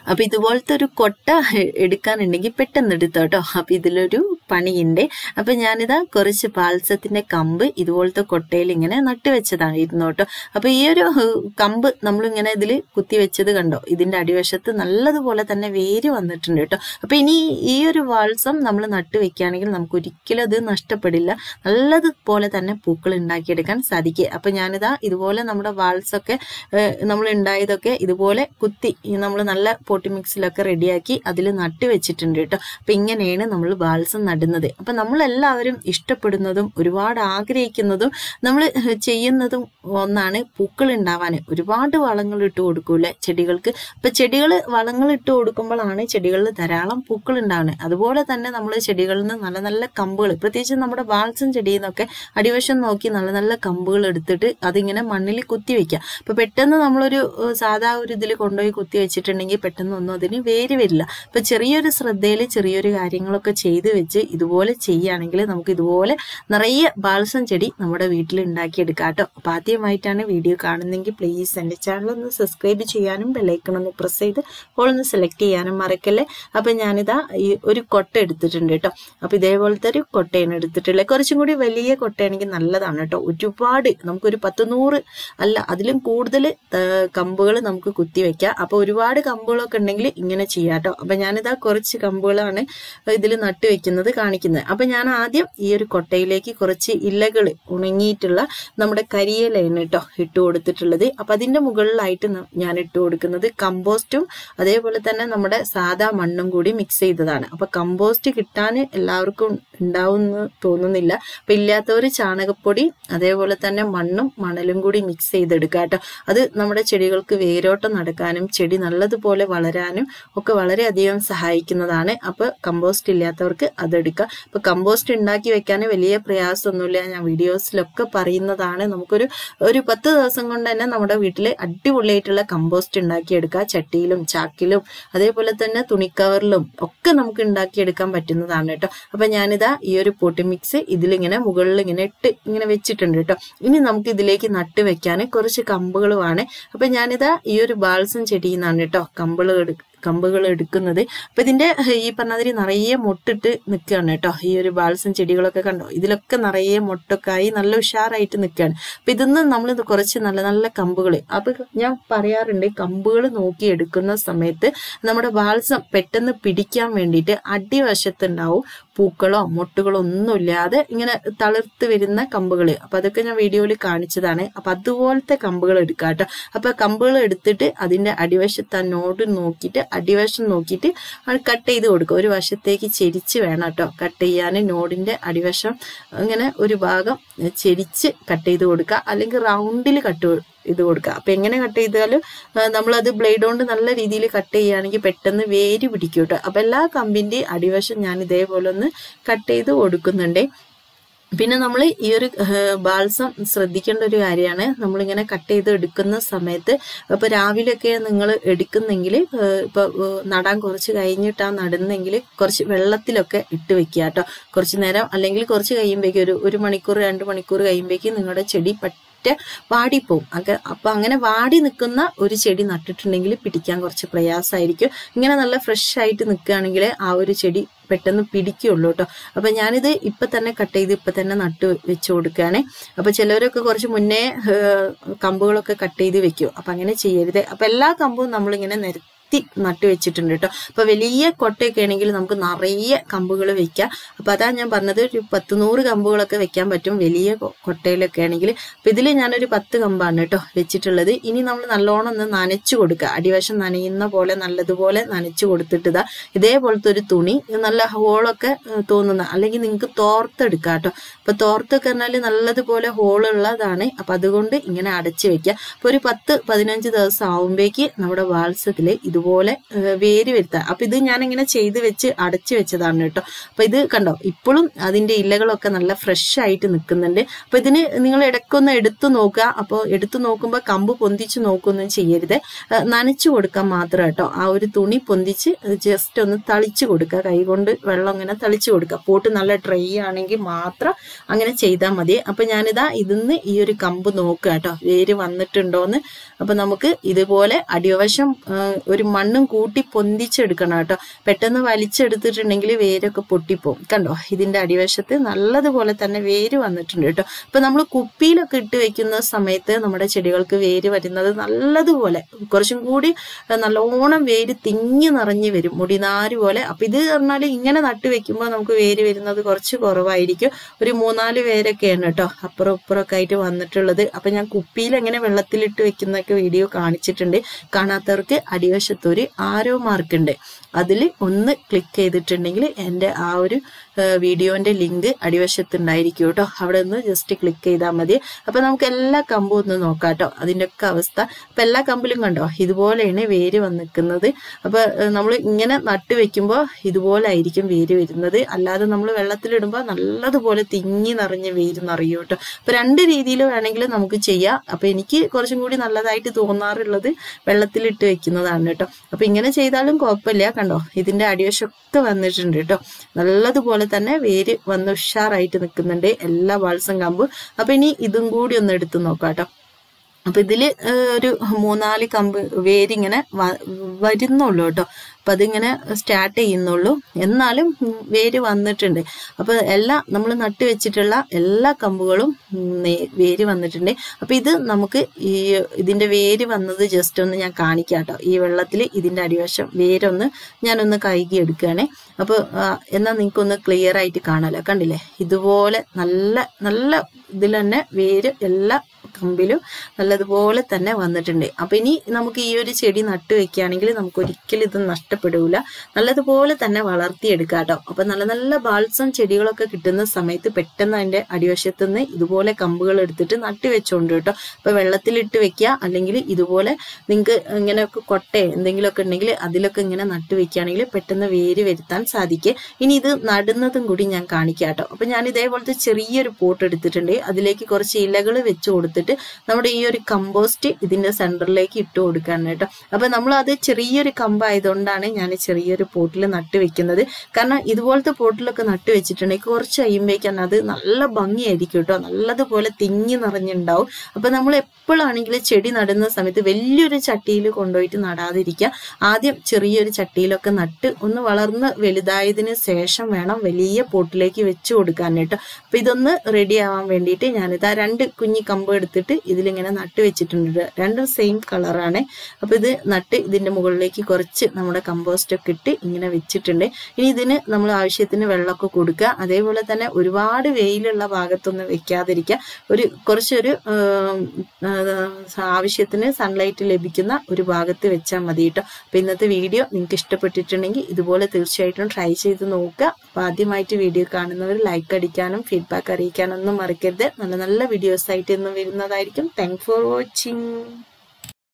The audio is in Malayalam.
അപ്പൊ ഇതുപോലത്തെ ഒരു കൊട്ട എടുക്കാനുണ്ടെങ്കിൽ പെട്ടെന്ന് എടുത്തോ കേട്ടോ അപ്പൊ ഇതിലൊരു പണിയുണ്ട് അപ്പൊ ഞാനിതാ കുറച്ച് പാൽസത്തിന്റെ കമ്പ് ഇതുപോലത്തെ കൊട്ടയിൽ ഇങ്ങനെ നട്ടുവെച്ചതാണ് ഇരുന്നു കേട്ടോ അപ്പൊ ഈ ഒരു ഏഹ്, കമ്പ് നമ്മളിങ്ങനെ ഇതിൽ കുത്തി വെച്ചത് കണ്ടോ ഇതിന്റെ അടിവശത്ത് നല്ലതുപോലെ തന്നെ വേര് വന്നിട്ടുണ്ട് കേട്ടോ അപ്പൊ ഇനി ഈ ഒരു വാൾസം നമ്മൾ നട്ടു വെക്കുകയാണെങ്കിൽ നമുക്ക് ഒരിക്കലും അത് നഷ്ടപ്പെടില്ല നല്ലതുപോലെ തന്നെ പൂക്കൾ ഉണ്ടാക്കിയെടുക്കാൻ സാധിക്കുക അപ്പൊ ഞാനിതാ ഇതുപോലെ നമ്മുടെ വാൾസൊക്കെ നമ്മൾ ഉണ്ടായതൊക്കെ ഇതുപോലെ കുത്തി നമ്മൾ നല്ല പോട്ടി മിക്സിലൊക്കെ റെഡിയാക്കി അതിൽ നട്ടു വെച്ചിട്ടുണ്ട് കേട്ടോ അപ്പൊ ഇങ്ങനെയാണ് നമ്മൾ വാൾസം നടുന്നത് അപ്പൊ നമ്മളെല്ലാവരും ഇഷ്ടപ്പെടുന്നതും ഒരുപാട് ആഗ്രഹിക്കുന്നതും നമ്മൾ ചെയ്യുന്നതും ഒന്നാണ് പൂക്കൾ ഉണ്ടാവാൻ ഒരുപാട് വളങ്ങൾ ഇട്ട് കൊടുക്കൂലെ ചെടികൾക്ക് അപ്പൊ ചെടികൾ വളങ്ങൾ ഇട്ട് കൊടുക്കുമ്പോഴാണ് ചെടികളിൽ ധാരാളം പൂക്കൾ ഉണ്ടാവുന്നത് അതുപോലെ തന്നെ നമ്മൾ ചെടികളിൽ നിന്ന് നല്ല നല്ല കമ്പുകൾ പ്രത്യേകിച്ച് നമ്മുടെ ബാൽസം ചെടിയിൽ നിന്നൊക്കെ അടിവശം നോക്കി നല്ല നല്ല കമ്പുകൾ എടുത്തിട്ട് അതിങ്ങനെ മണ്ണിൽ കുത്തി വെക്കുക അപ്പൊ പെട്ടെന്ന് നമ്മളൊരു ഏഹ്, സാധാ ഒരു ഇതിൽ കൊണ്ടുപോയി കുത്തി വെച്ചിട്ടുണ്ടെങ്കിൽ പെട്ടെന്ന് ഒന്നും അതിന് വേര് വരില്ല അപ്പൊ ചെറിയൊരു ശ്രദ്ധയിൽ ചെറിയൊരു കാര്യങ്ങളൊക്കെ ചെയ്തു വെച്ച് ഇതുപോലെ ചെയ്യുകയാണെങ്കിൽ നമുക്ക് ഇതുപോലെ നിറയെ ബാൽസം ചെടി നമ്മുടെ വീട്ടിൽ ഉണ്ടാക്കിയെടുക്കാം കേട്ടോ അപ്പൊ ആദ്യമായിട്ടാണ് വീഡിയോ കാണുന്നെങ്കിൽ പ്ലീസ് എൻ്റെ ചാനൽ ഒന്ന് സബ്സ്ക്രൈബ് ചെയ്യാനും ബെല്ലൈക്കൺ ഒന്ന് പ്രസ് ചെയ്ത് ഓൾ ഒന്ന് സെലക്ട് ചെയ്യാനും മറക്കല്ലേ അപ്പൊ ഞാനിതാ ഈ ഒരു കൊട്ട എടുത്തിട്ടുണ്ട് കേട്ടോ അപ്പൊ ഇതേപോലത്തെ ഒരു കൊട്ടയാണ് എടുത്തിട്ടുള്ളത് കുറച്ചും കൂടി വലിയ കൊട്ടയാണെങ്കിൽ നല്ലതാണ് കേട്ടോ ഒരുപാട് നമുക്കൊരു പത്ത് നൂറ് അല്ല അതിലും കൂടുതൽ കമ്പുകൾ നമുക്ക് കുത്തി വെക്കാം അപ്പൊ ഒരുപാട് കമ്പുകളൊക്കെ ഉണ്ടെങ്കിൽ ഇങ്ങനെ ചെയ്യാം കേട്ടോ അപ്പൊ ഞാനിതാ കുറച്ച് കമ്പുകളാണ് ഇതിൽ നട്ടു വെക്കുന്നത് കാണിക്കുന്നത് അപ്പൊ ഞാൻ ആദ്യം ഈ ഒരു കൊട്ടയിലേക്ക് കുറച്ച് ഇലകൾ ഉണങ്ങിയിട്ടുള്ള നമ്മുടെ കരിയിലയാണ് കേട്ടോ ഇട്ട് കൊടുത്തിട്ടുള്ളത് അപ്പൊ അതിന്റെ മുകളിലായിട്ട് ന- ഞാൻ ഇട്ട് കൊടുക്കുന്നത് കമ്പോസ്റ്റും അതേപോലെ തന്നെ നമ്മുടെ സാധാ മണ്ണും കൂടി മിക്സ് ചെയ്തതാണ് അപ്പൊ കമ്പോസ്റ്റ് കിട്ടാൻ എല്ലാവർക്കും ഉണ്ടാവുമെന്ന് തോന്നുന്നില്ല അപ്പൊ ഇല്ലാത്തവർ ചാണകപ്പൊടി അതേപോലെ തന്നെ മണ്ണും മണലും കൂടി മിക്സ് ചെയ്തെടുക്കുക കേട്ടോ അത് നമ്മുടെ ചെടികൾക്ക് വേരോട്ടം നടക്കാനും ചെടി നല്ലതുപോലെ വളരാനും ഒക്കെ വളരെയധികം സഹായിക്കുന്നതാണ് അപ്പൊ കമ്പോസ്റ്റ് ഇല്ലാത്തവർക്ക് അതെടുക്കുക അപ്പൊ കമ്പോസ്റ്റ് ഉണ്ടാക്കി വെക്കാൻ വലിയ പ്രയാസമൊന്നുമില്ല ഞാൻ വീഡിയോസിലൊക്കെ പറയുന്നതാണ് നമുക്കൊരു ഒരു പത്ത് ദിവസം കൊണ്ട് തന്നെ നമ്മുടെ വീട്ടിൽ അടിപൊളിയായിട്ടുള്ള കമ്പോസ്റ്റ് ഉണ്ടാക്കിയെടുക്കുക ചട്ടിയിലും ചാക്കിലും അതേപോലെ തന്നെ തുണിക്കവറിലും ഒക്കെ നമുക്ക് ഉണ്ടാക്കിയെടുക്കാൻ പറ്റുന്നതാണ് കേട്ടോ അപ്പൊ ഞാനിതാ ഈ ഒരു പൊട്ടി മിക്സ് ഇതിലിങ്ങനെ മുകളിൽ ഇങ്ങനെ ഇട്ട് ഇങ്ങനെ വെച്ചിട്ടുണ്ട് കേട്ടോ ഇനി നമുക്ക് ഇതിലേക്ക് നട്ട് വെക്കാൻ കുറച്ച് കമ്പുകളുമാണ് അപ്പൊ ഞാനിതാ ഈ ഒരു ബാൾസം ചെടിയിൽ നിന്നാണ് കേട്ടോ കമ്പുകൾ എടു കമ്പുകൾ എടുക്കുന്നത് അപ്പൊ ഇതിന്റെ ഈ പറഞ്ഞതിരി നിറയെ മൊട്ടിട്ട് നിൽക്കുകയാണ് കേട്ടോ ഈ ഒരു ബാൾസം ചെടികളൊക്കെ കണ്ടോ ഇതിലൊക്കെ നിറയെ മൊട്ടൊക്കെ ആയി നല്ല ഉഷാറായിട്ട് നിൽക്കുകയാണ് അപ്പൊ ഇതിന്ന് നമ്മൾ ഇത് കുറച്ച് നല്ല നല്ല കമ്പുകൾ അപ്പൊ ഞാൻ പറയാറുണ്ട് കമ്പുകൾ നോക്കി എടുക്കുന്ന സമയത്ത് നമ്മുടെ ബാൾസം പെട്ടെന്ന് പിടിക്കാൻ വേണ്ടിയിട്ട് അടിവശത്തുണ്ടാവും പൂക്കളോ മൊട്ടുകളോ ഒന്നുമില്ലാതെ ഇങ്ങനെ തളിർത്ത് വരുന്ന കമ്പുകൾ അപ്പൊ അതൊക്കെ ഞാൻ വീഡിയോയിൽ കാണിച്ചതാണ് അപ്പൊ അതുപോലത്തെ കമ്പുകൾ എടുക്കുക കേട്ടോ അപ്പൊ കമ്പുകൾ എടുത്തിട്ട് അതിന്റെ അടിവശത്ത് ആ നോട് നോക്കിയിട്ട് അടിവശം നോക്കിയിട്ട് അത് കട്ട് ചെയ്ത് കൊടുക്കുക ഒരു വശത്തേക്ക് ചെരിച്ച് വേണം കേട്ടോ കട്ട് ചെയ്യാൻ നോടിന്റെ അടിവശം അങ്ങനെ ഒരു ഭാഗം ചെരിച്ച് കട്ട് ചെയ്ത് കൊടുക്കുക അല്ലെങ്കിൽ റൗണ്ടിൽ കട്ട് ഇത് കൊടുക്കുക അപ്പൊ എങ്ങനെ കട്ട് ചെയ്താലും ആ, നമ്മളത് ബ്ലേഡ് കൊണ്ട് നല്ല രീതിയിൽ കട്ട് ചെയ്യുകയാണെങ്കിൽ പെട്ടെന്ന് വേര് പിടിക്കും കേട്ടോ അപ്പൊ എല്ലാ കമ്പിന്റെ അടിവശം ഞാൻ ഇതേപോലെ ഒന്ന് കട്ട് ചെയ്ത് കൊടുക്കുന്നുണ്ട് പിന്നെ നമ്മൾ ഈ ഒരു ബാൾസം ശ്രദ്ധിക്കേണ്ട ഒരു കാര്യമാണ് നമ്മളിങ്ങനെ കട്ട് ചെയ്ത് എടുക്കുന്ന സമയത്ത് ഇപ്പൊ രാവിലെയൊക്കെ നിങ്ങൾ എടുക്കുന്നെങ്കിൽ ഇപ്പൊ ഏഹ്, നടാൻ കുറച്ച് കഴിഞ്ഞിട്ടാണ് നടുന്നെങ്കിൽ കുറച്ച് വെള്ളത്തിലൊക്കെ ഇട്ട് വെക്കുക കേട്ടോ കുറച്ച് നേരം അല്ലെങ്കിൽ കുറച്ച് കഴിയുമ്പോഴേക്കും ഒരു ഒരു മണിക്കൂർ രണ്ട് മണിക്കൂർ കഴിയുമ്പോഴേക്കും നിങ്ങളുടെ ചെടി പറ്റ വാടിപ്പോവും അക അപ്പൊ അങ്ങനെ വാടി നിൽക്കുന്ന ഒരു ചെടി നട്ടിട്ടുണ്ടെങ്കിൽ പിടിക്കാൻ കുറച്ച് പ്രയാസമായിരിക്കും ഇങ്ങനെ നല്ല ഫ്രഷ് ആയിട്ട് നിൽക്കുകയാണെങ്കിൽ ആ ഒരു ചെടി പെട്ടെന്ന് പിടിക്കുള്ളൂ കേട്ടോ അപ്പൊ ഞാനിത് ഇപ്പൊ തന്നെ കട്ട് ചെയ്ത് ഇപ്പൊ തന്നെ നട്ട് വെച്ച് കൊടുക്കുകയാണ് അപ്പൊ ചിലവരൊക്കെ കുറച്ച് മുന്നേ ഏഹ്, കമ്പുകളൊക്കെ കട്ട് ചെയ്ത് വെക്കും അപ്പൊ അങ്ങനെ ചെയ്യരുത് അപ്പൊ എല്ലാ കമ്പും നമ്മളിങ്ങനെ നിരത്തി നട്ട് വെച്ചിട്ടുണ്ട് കേട്ടോ അപ്പൊ വലിയ കൊട്ടയൊക്കെ ആണെങ്കിൽ നമുക്ക് നിറയെ കമ്പുകൾ വെക്കാം അപ്പൊ അതാ ഞാൻ പറഞ്ഞത് ഒരു പത്ത് നൂറ് കമ്പുകളൊക്കെ വെക്കാൻ പറ്റും വലിയ കൊ- കൊട്ടയിലൊക്കെ ആണെങ്കിൽ അപ്പൊ ഇതിൽ ഞാനൊരു പത്ത് കമ്പാണ് കേട്ടോ വെച്ചിട്ടുള്ളത് ഇനി നമ്മൾ നല്ലോണം ഒന്ന് നനച്ചു കൊടുക്കുക അടിവശം നനയുന്ന പോലെ നല്ലതുപോലെ നനച്ചു കൊടുത്തിട്ട് ഇതാ ഇതേപോലത്തെ ഒരു തുണി നല്ല ഹോളൊക്കെ ഏഹ്, തോന്നുന്ന അല്ലെങ്കിൽ നിങ്ങൾക്ക് തോർത്തെടുക്കാം കേട്ടോ അപ്പൊ തോർത്തൊക്കെ പറഞ്ഞാൽ നല്ലതുപോലെ ഹോളുള്ളതാണ് അപ്പൊ അതുകൊണ്ട് ഇങ്ങനെ അടച്ചു വെക്കുക അപ്പൊ ഒരു പത്ത് പതിനഞ്ച് ദിവസം ആവുമ്പേക്ക് നമ്മുടെ വാത്സത്തില് ഇതുപോലെ ഏഹ്, വേര് വരുത്താം അപ്പൊ ഇത് ഞാൻ ഇങ്ങനെ ചെയ്ത് വെച്ച് അടച്ചു വെച്ചതാണ് കേട്ടോ അപ്പൊ ഇത് കണ്ടോ ഇപ്പോഴും അതിന്റെ ഇലകളൊക്കെ നല്ല ഫ്രഷ് ആയിട്ട് നിൽക്കുന്നുണ്ട് അപ്പൊ ഇതിന് നിങ്ങൾ ഇടയ്ക്കൊന്ന് എടുത്തു നോക്കുക അപ്പോൾ എടുത്തു നോക്കുമ്പോൾ കമ്പ് പൊന്തിച്ച് നോക്കുകയൊന്നും ചെയ്യരുത് ഏഹ്, നനച്ചു കൊടുക്കാൻ മാത്രം കേട്ടോ ആ ഒരു തുണി പൊന്തിച്ച് ജസ്റ്റ് ഒന്ന് തളിച്ചു കൊടുക്കുക കൈകൊണ്ട് വെള്ളം ഇങ്ങനെ തളിച്ചു കൊടുക്കുക പോട്ട് നല്ല ഡ്രൈ ആണെങ്കിൽ മാത്രം അങ്ങനെ ചെയ്താൽ മതി അപ്പൊ ഞാനിതാ ഇതിന്ന് ഈ ഒരു കമ്പ് നോക്കുക കേട്ടോ വേര് വന്നിട്ടുണ്ടോന്ന് അപ്പൊ നമുക്ക് ഇതുപോലെ അടിവശം ആ, ഒരു മണ്ണും കൂട്ടി പൊന്തിച്ചെടുക്കണം കേട്ടോ പെട്ടെന്ന് വലിച്ചെടുത്തിട്ടുണ്ടെങ്കിൽ വേരൊക്കെ പൊട്ടിപ്പോവും കണ്ടോ ഇതിന്റെ അടിവശത്ത് നല്ലതുപോലെ തന്നെ വേര് വന്നിട്ടുണ്ട് കേട്ടോ അപ്പൊ നമ്മൾ കുപ്പിയിലൊക്കെ ഇട്ട് വെക്കുന്ന സമയത്ത് നമ്മുടെ ചെടികൾക്ക് വേര് വരുന്നത് നല്ലതുപോലെ കുറച്ചും കൂടി ഏഹ്, നല്ലോണം വേര് തിങ്ങി നിറഞ്ഞു വരും മുടിനാര് പോലെ അപ്പൊ ഇത് പറഞ്ഞാൽ ഇങ്ങനെ നട്ടു വെക്കുമ്പോൾ നമുക്ക് വേര് വരുന്നത് കുറച്ച് കുറവായിരിക്കും ഒരു മൂന്നാല് പേരൊക്കെയാണ് കേട്ടോ അപ്പുറം ഇപ്പുറമൊക്കെ ആയിട്ട് വന്നിട്ടുള്ളത് അപ്പൊ ഞാൻ കുപ്പിയിൽ എങ്ങനെ വെള്ളത്തിലിട്ട് വെക്കുന്നൊക്കെ വീഡിയോ കാണിച്ചിട്ടുണ്ട് കാണാത്തവർക്ക് അടിവശത്ത് ഒരു ആരോ മാർക്ക് ഉണ്ട് അതിൽ ഒന്ന് ക്ലിക്ക് ചെയ്തിട്ടുണ്ടെങ്കിൽ എൻ്റെ ആ ഒരു വീഡിയോന്റെ ലിങ്ക് അടിവശത്തുണ്ടായിരിക്കും കേട്ടോ അവിടെ നിന്ന് ജസ്റ്റ് ക്ലിക്ക് ചെയ്താൽ മതി അപ്പൊ നമുക്ക് എല്ലാ കമ്പും ഒന്ന് നോക്കാം കേട്ടോ അതിൻ്റെ ഒക്കെ അവസ്ഥ അപ്പൊ എല്ലാ കമ്പിലും കണ്ടോ ഇതുപോലെയാണ് വേര് വന്നിക്കുന്നത് അപ്പൊ നമ്മൾ ഇങ്ങനെ നട്ട് വെക്കുമ്പോൾ ഇതുപോലെ ആയിരിക്കും വേര് വരുന്നത് അല്ലാതെ നമ്മൾ വെള്ളത്തിലിടുമ്പോൾ നല്ലതുപോലെ തിങ്ങി നിറഞ്ഞ് വേര് നിറയും കേട്ടോ അപ്പൊ രണ്ട് രീതിയിൽ വേണമെങ്കിൽ നമുക്ക് ചെയ്യാം അപ്പൊ എനിക്ക് കുറച്ചും കൂടി നല്ലതായിട്ട് തോന്നാറുള്ളത് വെള്ളത്തിലിട്ട് വെക്കുന്നതാണ് കേട്ടോ അപ്പൊ ഇങ്ങനെ ചെയ്താലും കുഴപ്പമില്ല കണ്ടോ ഇതിന്റെ അടിവശമൊക്കെ വന്നിട്ടുണ്ട് കേട്ടോ നല്ലതുപോലെ തന്നെ വേര് വന്ന് ഉഷാറായിട്ട് നിൽക്കുന്നുണ്ട് എല്ലാ ബാൾസം കമ്പും അപ്പൊ ഇനി ഇതും കൂടി ഒന്ന് എടുത്ത് നോക്കാം കേട്ടോ അപ്പൊ ഇതില് ഏഹ്, ഒരു മൂന്നാല് കമ്പ് വേരിങ്ങനെ വ- വരുന്നുള്ളൂ കേട്ടോ അപ്പൊ അതിങ്ങനെ സ്റ്റാർട്ട് ചെയ്യുന്നുള്ളൂ എന്നാലും ഉം, വേര് വന്നിട്ടുണ്ട് അപ്പൊ എല്ലാ നമ്മൾ നട്ടു വെച്ചിട്ടുള്ള എല്ലാ കമ്പുകളും ഉം, നേ- വേര് വന്നിട്ടുണ്ട് അപ്പൊ ഇത് നമുക്ക് ഈ ഇതിന്റെ വേര് വന്നത് ജസ്റ്റ് ഒന്ന് ഞാൻ കാണിക്കാം കേട്ടോ ഈ വെള്ളത്തിൽ ഇതിന്റെ അടിവശം വേരൊന്ന് ഞാനൊന്ന് കഴുകി എടുക്കുകയാണേ അപ്പൊ ആ, എന്നാ നിങ്ങൾക്കൊന്ന് ക്ലിയർ ആയിട്ട് കാണാലോ കണ്ടില്ലേ ഇതുപോലെ നല്ല നല്ല ഇതിൽ തന്നെ വേര് എല്ലാ കമ്പിലും നല്ലതുപോലെ തന്നെ വന്നിട്ടുണ്ട് അപ്പൊ ഇനി നമുക്ക് ഈ ഒരു ചെടി നട്ടു വെക്കുകയാണെങ്കിൽ നമുക്ക് ഒരിക്കലും ഇത് നഷ്ടപ്പെടൂല നല്ലതുപോലെ തന്നെ വളർത്തിയെടുക്കാം കേട്ടോ അപ്പൊ നല്ല നല്ല ബാൾസം ചെടികളൊക്കെ കിട്ടുന്ന സമയത്ത് പെട്ടെന്ന് അതിന്റെ അടിവശത്ത് നിന്ന് ഇതുപോലെ കമ്പുകൾ എടുത്തിട്ട് നട്ടു വെച്ചോണ്ട് കേട്ടോ അപ്പൊ വെള്ളത്തിലിട്ട് വെക്കുക അല്ലെങ്കിൽ ഇതുപോലെ നിങ്ങൾക്ക് ഇങ്ങനെയൊക്കെ കൊട്ടയോ എന്തെങ്കിലുമൊക്കെ ഉണ്ടെങ്കിൽ അതിലൊക്കെ ഇങ്ങനെ നട്ടു വെക്കുകയാണെങ്കിൽ പെട്ടെന്ന് വേര് വരുത്താൻ സാധിക്കും ഇനി ഇത് നടുന്നതും കൂടി ഞാൻ കാണിക്കാം കേട്ടോ അപ്പൊ ഞാൻ ഇതേപോലത്തെ ചെറിയൊരു പോട്ട് എടുത്തിട്ടുണ്ട് അതിലേക്ക് കുറച്ച് ഇലകൾ വെച്ച് കൊടുത്തിട്ട് നമ്മുടെ ഈ ഒരു കമ്പോസ്റ്റ് ഇതിന്റെ സെന്ററിലേക്ക് ഇട്ട് കൊടുക്കാണ് കേട്ടോ അപ്പൊ നമ്മൾ അത് ചെറിയൊരു കമ്പായതുകൊണ്ടാണ് ഞാൻ ചെറിയൊരു പോട്ടിൽ നട്ട് വെക്കുന്നത് കാരണം ഇതുപോലത്തെ പോട്ടിലൊക്കെ നട്ട് വെച്ചിട്ടുണ്ടെങ്കിൽ കുറച്ച് കഴിയുമ്പോഴേക്കാൻ അത് നല്ല ഭംഗിയായിരിക്കും കേട്ടോ നല്ലതുപോലെ തിങ്ങി നിറഞ്ഞുണ്ടാവും അപ്പൊ നമ്മൾ എപ്പോഴാണെങ്കിലും ചെടി നടുന്ന സമയത്ത് വലിയൊരു ചട്ടിയിൽ കൊണ്ടുപോയിട്ട് നടാതിരിക്കുക ആദ്യം ചെറിയൊരു ചട്ടിയിലൊക്കെ നട്ട് ഒന്ന് വളർന്ന് വലുതായതിന് ശേഷം വേണം വലിയ പോട്ടിലേക്ക് വെച്ച് കൊടുക്കാൻ കേട്ടോ അപ്പൊ ഇതൊന്ന് റെഡി ആവാൻ വേണ്ടിയിട്ട് ഞാനിതാ രണ്ട് കുഞ്ഞി കമ്പ് എടുത്തിട്ട് ഇതിലിങ്ങനെ നട്ട് വെച്ചിട്ടുണ്ട് രണ്ടും സെയിം കളറാണ് അപ്പൊ ഇത് നട്ട് ഇതിന്റെ മുകളിലേക്ക് കുറച്ച് നമ്മുടെ കമ്പോസ്റ്റ് ഒക്കെ ഇട്ട് ഇങ്ങനെ വെച്ചിട്ടുണ്ട് ഇനി ഇതിന് നമ്മൾ ആവശ്യത്തിന് വെള്ളമൊക്കെ കൊടുക്കുക അതേപോലെ തന്നെ ഒരുപാട് വെയിലുള്ള ഭാഗത്തൊന്നും വെക്കാതിരിക്കുക ഒരു കുറച്ചൊരു ആം, ആ, ആവശ്യത്തിന് സൺലൈറ്റ് ലഭിക്കുന്ന ഒരു ഭാഗത്ത് വെച്ചാൽ മതി കേട്ടോ അപ്പൊ ഇന്നത്തെ വീഡിയോ നിങ്ങൾക്ക് ഇഷ്ടപ്പെട്ടിട്ടുണ്ടെങ്കിൽ ഇതുപോലെ തീർച്ചയായിട്ടും ട്രൈ ചെയ്ത് നോക്കുക അപ്പൊ ആദ്യമായിട്ട് വീഡിയോ കാണുന്നവർ ലൈക്ക് അടിക്കാനും ഫീഡ്ബാക്ക് അറിയിക്കാനൊന്നും മറക്കരുത് നല്ല നല്ല വീഡിയോസ് ആയിട്ട് ഇന്ന് വരുന്നതായിരിക്കും താങ്ക് ഫോർ വാച്ചിങ്